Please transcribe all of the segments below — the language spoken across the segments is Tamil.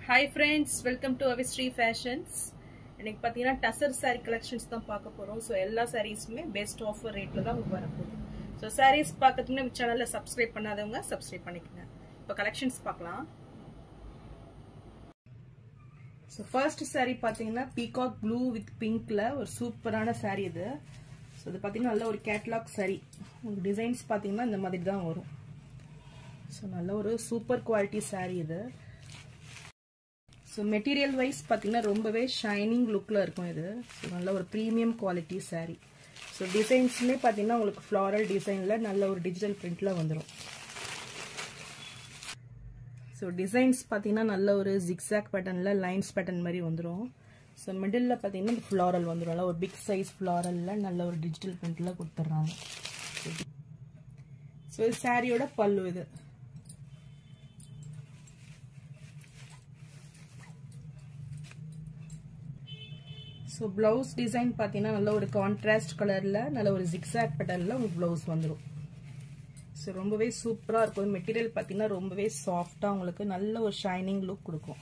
hi friends welcome to Avisri fashions இன்னைக்கு பார்த்தீங்கன்னா டசர் சாரீ கலெக்ஷன்ஸ் தான் பார்க்க போகிறோம் ஸோ எல்லா சாரீஸுமே பெஸ்ட் ஆஃபர் ரேட்டில் தான் உங்களுக்கு வரப்போகுது ஸோ சாரீஸ் பார்க்கறதுக்கு நம்ம சேனலில் சப்ஸ்கிரைப் பண்ணாதவங்க சப்ஸ்கிரைப் பண்ணிக்கோங்க இப்போ கலெக்ஷன்ஸ் பார்க்கலாம் ஸோ ஃபர்ஸ்ட் சாரீ பார்த்தீங்கன்னா பீகாக் ப்ளூ வித் பிங்க்ல ஒரு சூப்பரான சாரீ இது ஸோ இது பார்த்தீங்கன்னா நல்ல ஒரு கேட்லாக் சாரீ உங்களுக்கு டிசைன்ஸ் பார்த்தீங்கன்னா இந்த மாதிரி தான் வரும் ஸோ நல்ல ஒரு சூப்பர் குவாலிட்டி சாரீ இது ஸோ மெட்டீரியல் வைஸ் பார்த்தீங்கன்னா ரொம்பவே ஷைனிங் லுக்கில் இருக்கும் இது ஸோ நல்ல ஒரு ப்ரீமியம் குவாலிட்டி சாரீ ஸோ டிசைன்ஸுமே பார்த்தீங்கன்னா உங்களுக்கு ஃப்ளாரல் டிசைனில் நல்ல ஒரு டிஜிட்டல் பிரிண்டில் வந்துடும் ஸோ டிசைன்ஸ் பார்த்தீங்கன்னா நல்ல ஒரு ஜிக்ஸாக் பேட்டர்னில் லைன்ஸ் பேட்டர்ன் மாதிரி வந்துடும் ஸோ மிடில் பார்த்தீங்கன்னா ஃப்ளாரல் வந்துடும் நல்ல ஒரு பிக் சைஸ் ஃப்ளாரலில் நல்ல ஒரு டிஜிட்டல் பிரிண்டில் கொடுத்துட்றாங்க ஸோ இது சாரியோட பல்லு இது ஸோ ப்ளவுஸ் டிசைன் பார்த்தீங்கன்னா நல்ல ஒரு கான்ட்ராஸ்ட் கலரில் நல்ல ஒரு ஜிக்ஸாக் பேட்டர்னில் உங்களுக்கு ப்ளவுஸ் வந்துடும் ஸோ ரொம்பவே சூப்பராக இருக்கும் மெட்டீரியல் பார்த்தீங்கன்னா ரொம்பவே சாஃப்டாக உங்களுக்கு நல்ல ஒரு ஷைனிங் லுக் கொடுக்கும்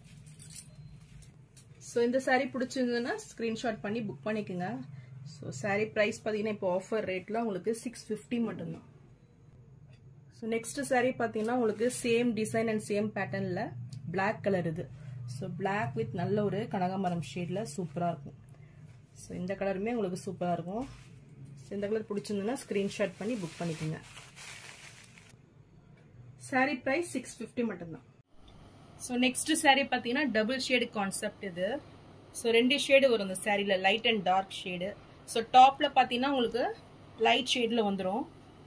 ஸோ இந்த சாரீ பிடிச்சிருந்ததுன்னா ஸ்க்ரீன்ஷாட் பண்ணி புக் பண்ணிக்கோங்க ஸோ சாரீ ப்ரைஸ் பார்த்தீங்கன்னா இப்போ ஆஃபர் ரேட்டில் உங்களுக்கு சிக்ஸ் ஃபிஃப்டி மட்டும்தான் ஸோ நெக்ஸ்ட் சாரீ பார்த்தீங்கன்னா உங்களுக்கு சேம் டிசைன் அண்ட் சேம் பேட்டர்னில் பிளாக் கலர் இது ஸோ பிளாக் வித் நல்ல ஒரு கனகாமரம் ஷேடில் சூப்பராக இருக்கும் ஸோ இந்த கலருமே உங்களுக்கு சூப்பராக இருக்கும் ஸோ இந்த கலர் பிடிச்சிருந்ததுன்னா ஸ்க்ரீன்ஷாட் பண்ணி புக் பண்ணிக்கோங்க சாரீ ப்ரைஸ் சிக்ஸ் ஃபிஃப்டி மட்டும்தான் ஸோ நெக்ஸ்ட் சாரீ பார்த்தீங்கன்னா டபுள் ஷேடு கான்செப்ட் இது ஸோ ரெண்டு ஷேடு வரும் இந்த சாரியில் light and dark shade so டாப்பில் பார்த்தீங்கன்னா உங்களுக்கு லைட் ஷேடில் வந்துடும்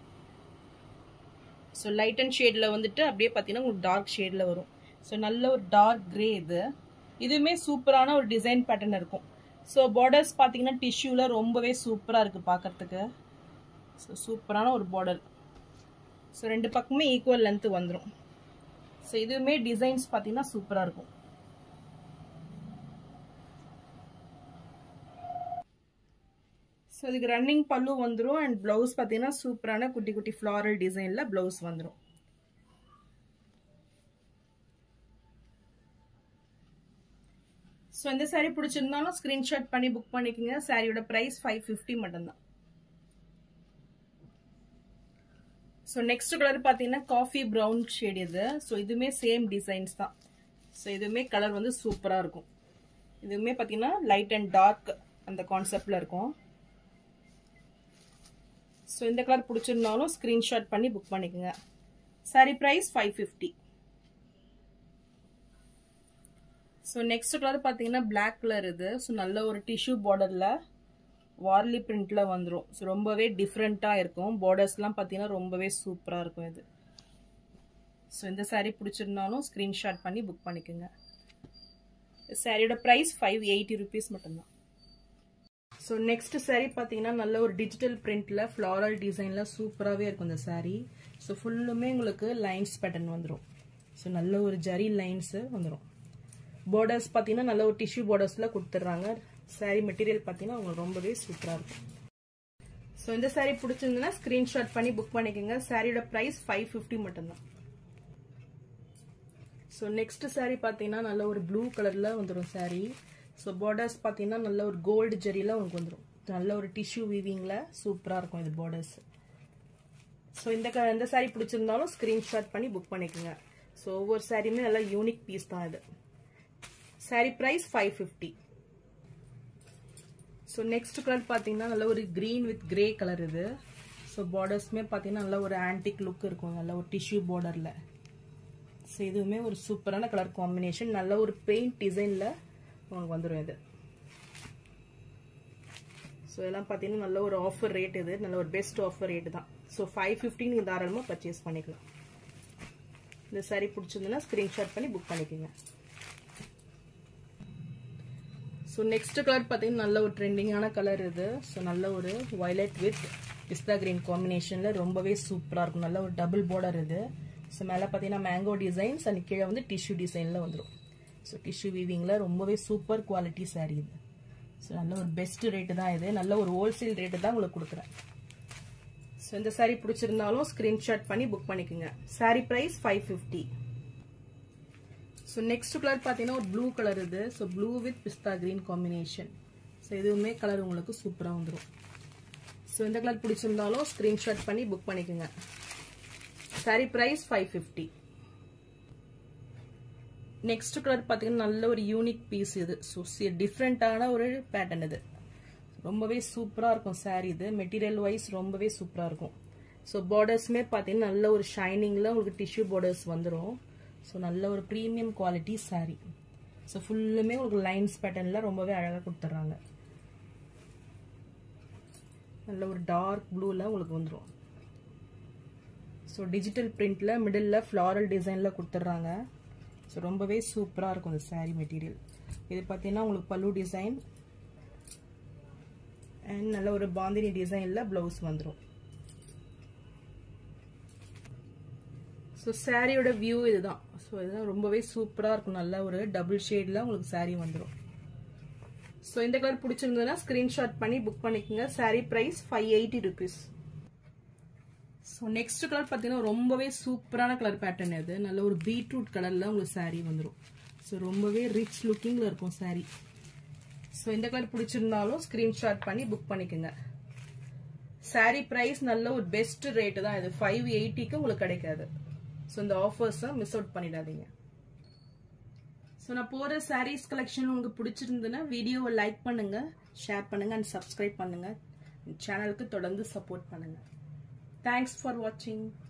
ஸோ லைட் அண்ட் ஷேடில் வந்துட்டு அப்படியே பார்த்தீங்கன்னா உங்களுக்கு டார்க் ஷேடில் வரும் ஸோ நல்ல ஒரு டார்க் கிரே இது இதுவுமே சூப்பரான ஒரு டிசைன் பேட்டர்ன் இருக்கும் ஸோ பார்டர்ஸ் பார்த்தீங்கன்னா டிஷ்யூவில் ரொம்பவே சூப்பராக இருக்குது பார்க்கறதுக்கு ஸோ சூப்பரான ஒரு பார்டர் ஸோ ரெண்டு பக்கமே ஈக்குவல் லென்த்து வந்துடும் ஸோ இதுவுமே டிசைன்ஸ் பார்த்தீங்கன்னா சூப்பராக இருக்கும் ஸோ இதுக்கு ரன்னிங் பல்லு வந்துடும் அண்ட் ப்ளவுஸ் பார்த்தீங்கன்னா சூப்பரான குட்டி குட்டி ஃப்ளாரல் டிசைனில் ப்ளவுஸ் வந்துடும் ஸோ இந்த சாரீ பிடிச்சிருந்தாலும் ஸ்க்ரீன்ஷாட் பண்ணி புக் பண்ணிக்கோங்க சாரியோட ப்ரைஸ் ஃபைவ் ஃபிஃப்டி மட்டும்தான் ஸோ நெக்ஸ்ட் கலர் பார்த்தீங்கன்னா காஃபி ப்ரௌன் ஷேட் இது ஸோ இதுவுமே சேம் டிசைன்ஸ் தான் ஸோ இதுவுமே கலர் வந்து சூப்பராக இருக்கும் இதுவுமே பார்த்தீங்கன்னா லைட் அண்ட் டார்க் அந்த கான்செப்டில் இருக்கும் ஸோ இந்த கலர் பிடிச்சிருந்தாலும் ஸ்க்ரீன்ஷாட் பண்ணி புக் பண்ணிக்கோங்க sari price five fifty so next colour பார்த்தீங்கன்னா பிளாக் கலர் இது ஸோ நல்ல ஒரு டிஷ்யூ பார்டரில் வார்லி பிரிண்டில் வந்துடும் ஸோ ரொம்பவே டிஃப்ரெண்ட்டாக இருக்கும் பார்டர்ஸ்லாம் பார்த்தீங்கன்னா ரொம்பவே சூப்பராக இருக்கும் இது ஸோ இந்த சாரீ பிடிச்சிருந்தாலும் ஸ்க்ரீன்ஷாட் பண்ணி புக் பண்ணிக்கோங்க சாரியோட ப்ரைஸ் ஃபைவ் எயிட்டி ருபீஸ் மட்டும்தான் ஸோ நெக்ஸ்ட் சாரீ பார்த்தீங்கன்னா நல்ல ஒரு டிஜிட்டல் பிரிண்டில் ஃப்ளாரல் டிசைனில் சூப்பராகவே இருக்கும் இந்த சாரீ ஸோ ஃபுல்லுமே உங்களுக்கு லைன்ஸ் பேட்டர்ன் வந்துடும் ஸோ நல்ல ஒரு ஜரி லைன்ஸு வந்துடும் பார்டர்ஸ் பார்த்தீங்கன்னா நல்ல ஒரு டிஷ்யூ பார்டர்ஸில் கொடுத்துட்றாங்க சாரீ மெட்டீரியல் பார்த்தீங்கன்னா உங்களுக்கு ரொம்பவே சூப்பராக இருக்கும் ஸோ இந்த சாரீ பிடிச்சிருந்ததுன்னா ஸ்க்ரீன்ஷாட் பண்ணி புக் பண்ணிக்கோங்க சாரியோட ப்ரைஸ் ஃபைவ் ஃபிஃப்டி மட்டும்தான் ஸோ நெக்ஸ்ட் சாரீ பார்த்தீங்கன்னா நல்ல ஒரு ப்ளூ கலரில் வந்துடும் சாரீ ஸோ பார்டர்ஸ் பார்த்தீங்கன்னா நல்ல ஒரு கோல்டு ஜெரியில் உங்களுக்கு வந்துடும் நல்ல ஒரு டிஷ்யூ வீவிங்கில் சூப்பராக இருக்கும் இது பார்டர்ஸ் ஸோ இந்த க இந்த சாரீ பிடிச்சிருந்தாலும் ஸ்க்ரீன்ஷாட் பண்ணி புக் பண்ணிக்கோங்க ஸோ ஒவ்வொரு சாரியுமே நல்லா யூனிக் பீஸ் தான் இது sari price five fifty so next colour பார்த்தீங்கன்னா நல்ல ஒரு க்ரீன் வித் கிரே கலர் இது ஸோ பார்டர்ஸ்மே பார்த்தீங்கன்னா நல்ல ஒரு ஆன்டிக் லுக் இருக்கும் நல்ல ஒரு டிஷ்யூ பார்டரில் ஸோ இதுவுமே ஒரு சூப்பரான கலர் காம்பினேஷன் நல்ல ஒரு பெயிண்ட் டிசைனில் உங்களுக்கு வந்துடும் இது ஸோ இதெல்லாம் பார்த்தீங்கன்னா நல்ல ஒரு ஆஃபர் ரேட் இது நல்ல ஒரு பெஸ்ட் ஆஃபர் ரேட்டு தான் ஸோ ஃபைவ் ஃபிஃப்டி நீங்கள் தாராளமாக பர்ச்சேஸ் பண்ணிக்கலாம் இந்த சாரீ பிடிச்சிருந்துன்னா ஸ்க்ரீன்ஷாட் பண்ணி புக் பண்ணிக்கோங்க ஸோ நெக்ஸ்ட் கலர் பார்த்தீங்கன்னா நல்ல ஒரு ட்ரெண்டிங்கான கலர் இது ஸோ நல்ல ஒரு வயலட் வித் பிஸ்தா கிரீன் காம்பினேஷனில் ரொம்பவே சூப்பராக இருக்கும் நல்ல ஒரு டபுள் பார்டர் இது ஸோ மேலே பார்த்தீங்கன்னா மேங்கோ டிசைன்ஸ் அண்ட் கீழே வந்து டிஷ்யூ டிசைனில் வந்துடும் ஸோ டிஷ்யூ வீவிங்கில் ரொம்பவே சூப்பர் குவாலிட்டி சாரீ இது ஸோ நல்ல ஒரு பெஸ்ட் ரேட்டு தான் இது நல்ல ஒரு ஹோல்சேல் ரேட்டு தான் உங்களுக்கு கொடுக்குறேன் ஸோ இந்த சாரீ பிடிச்சிருந்தாலும் ஸ்க்ரீன்ஷாட் பண்ணி புக் பண்ணிக்கோங்க sari price five fifty so next colour பார்த்தீங்கன்னா ஒரு ப்ளூ கலர் இது so blue with pista green combination so இதுவுமே கலர் உங்களுக்கு சூப்பராக வந்துடும் ஸோ இந்த கலர் பிடிச்சிருந்தாலும் ஸ்க்ரீன்ஷாட் பண்ணி புக் பண்ணிக்கோங்க sari price five fifty next colour பார்த்தீங்கன்னா நல்ல ஒரு யூனிக் பீஸ் இது ஸோ டிஃப்ரெண்ட்டான ஒரு பேட்டர்ன் இது ரொம்பவே சூப்பராக இருக்கும் சாரீ இது மெட்டீரியல் வைஸ் ரொம்பவே சூப்பராக இருக்கும் ஸோ பார்டர்ஸுமே பார்த்தீங்கன்னா நல்ல ஒரு ஷைனிங்கில் உங்களுக்கு டிஷ்யூ பார்டர்ஸ் வந்துடும் ஸோ நல்ல ஒரு ப்ரீமியம் குவாலிட்டி சாரீ ஸோ ஃபுல்லுமே உங்களுக்கு லைன்ஸ் பேட்டர்னில் ரொம்பவே அழகாக கொடுத்துட்றாங்க நல்ல ஒரு டார்க் ப்ளூவில் உங்களுக்கு வந்துடும் ஸோ டிஜிட்டல் பிரிண்டில் மிடில் ஃப்ளாரல் டிசைனில் கொடுத்துட்றாங்க ஸோ ரொம்பவே சூப்பராக இருக்கும் இந்த சாரீ மெட்டீரியல் இது பார்த்தீங்கன்னா உங்களுக்கு பல்லு டிசைன் அண்ட் நல்ல ஒரு பாந்தினி டிசைனில் ப்ளவுஸ் வந்துடும் ஸோ சாரியோட வியூ இதுதான் ஸோ இதுதான் ரொம்பவே சூப்பராக இருக்கும் நல்ல ஒரு டபுள் ஷேடில் உங்களுக்கு சாரீ வந்துடும் ஸோ இந்த கலர் பிடிச்சிருந்ததுன்னா ஸ்க்ரீன்ஷாட் பண்ணி புக் பண்ணிக்கோங்க sari price five eighty rupees so next colour பார்த்தீங்கன்னா ரொம்பவே சூப்பரான கலர் பேட்டர்ன் இது நல்ல ஒரு பீட்ரூட் கலரில் உங்களுக்கு சாரீ வந்துடும் ஸோ ரொம்பவே ரிச் லுக்கிங்கில் இருக்கும் சாரீ ஸோ இந்த கலர் பிடிச்சிருந்தாலும் ஸ்க்ரீன்ஷாட் பண்ணி புக் பண்ணிக்கோங்க சாரீ ப்ரைஸ் நல்ல ஒரு பெஸ்ட் ரேட்டு தான் இது ஃபைவ் எயிட்டிக்கு உங்களுக்கு கிடைக்காது ஸோ இந்த ஆஃபர்ஸை மிஸ் அவுட் பண்ணிடாதீங்க ஸோ நான் போகிற சாரீஸ் கலெக்ஷன் உங்களுக்கு பிடிச்சிருந்ததுன்னா வீடியோவை லைக் பண்ணுங்கள் ஷேர் பண்ணுங்கள் அண்ட் சப்ஸ்கிரைப் பண்ணுங்கள் சேனலுக்கு தொடர்ந்து சப்போர்ட் பண்ணுங்கள் தேங்க்ஸ் ஃபார் வாட்சிங்